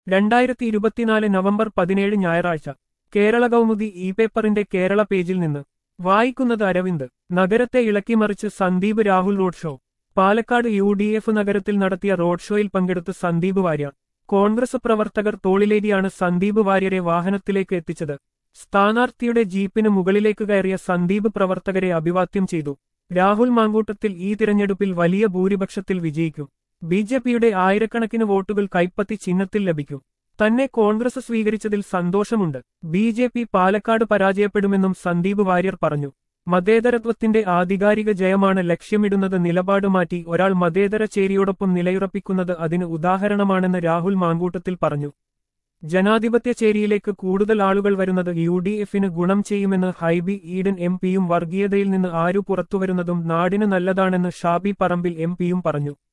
രണ്ടായിരത്തി ഇരുപത്തിനാല് നവംബർ പതിനേഴ് ഞായറാഴ്ച കേരള കൗമുദി ഇ പേപ്പറിന്റെ കേരള പേജിൽ നിന്ന് വായിക്കുന്നത് അരവിന്ദ് നഗരത്തെ ഇളക്കിമറിച്ച് Sandeep Rahul road show Palakkad U D F നഗരത്തിൽ നടത്തിയ റോഡ് ഷോയിൽ പങ്കെടുത്ത് സന്ദീപ് വാര്യർ കോൺഗ്രസ് പ്രവർത്തകർ തോളിലേരിയാണ് സന്ദീപ് വാര്യരെ വാഹനത്തിലേക്ക് എത്തിച്ചത് സ്ഥാനാർത്ഥിയുടെ ജീപ്പിന് മുകളിലേക്ക് കയറിയ സന്ദീപ് പ്രവർത്തകരെ അഭിവാദ്യം ചെയ്തു രാഹുൽ മാങ്കൂട്ടത്തിൽ ഈ തിരഞ്ഞെടുപ്പിൽ വലിയ ഭൂരിപക്ഷത്തിൽ വിജയിക്കും ബി ജെ പിയുടെ ആയിരക്കണക്കിന് വോട്ടുകൾ കൈപ്പത്തി ചിഹ്നത്തിൽ ലഭിക്കും തന്നെ കോൺഗ്രസ് സ്വീകരിച്ചതിൽ സന്തോഷമുണ്ട് ബി ജെ പി പാലക്കാട് പരാജയപ്പെടുമെന്നും സന്ദീപ് വാര്യർ പറഞ്ഞു മതേതരത്വത്തിന്റെ ആധികാരിക ജയമാണ് ലക്ഷ്യമിടുന്നത് നിലപാട് മാറ്റി ഒരാൾ മതേതര ചേരിയോടൊപ്പം നിലയുറപ്പിക്കുന്നത് അതിന് ഉദാഹരണമാണെന്ന് രാഹുൽ മാങ്കൂട്ടത്തിൽ പറഞ്ഞു ജനാധിപത്യ ചേരിയിലേക്ക് കൂടുതൽ ആളുകൾ വരുന്നത് യു ഡി എഫിന് ഗുണം ചെയ്യുമെന്ന് ഹൈബി ഈഡൻ എം പിയും വർഗീയതയിൽ നിന്ന് ആരു പുറത്തുവരുന്നതും നാടിന് നല്ലതാണെന്ന് ഷാബി പറമ്പിൽ എം പിയും പറഞ്ഞു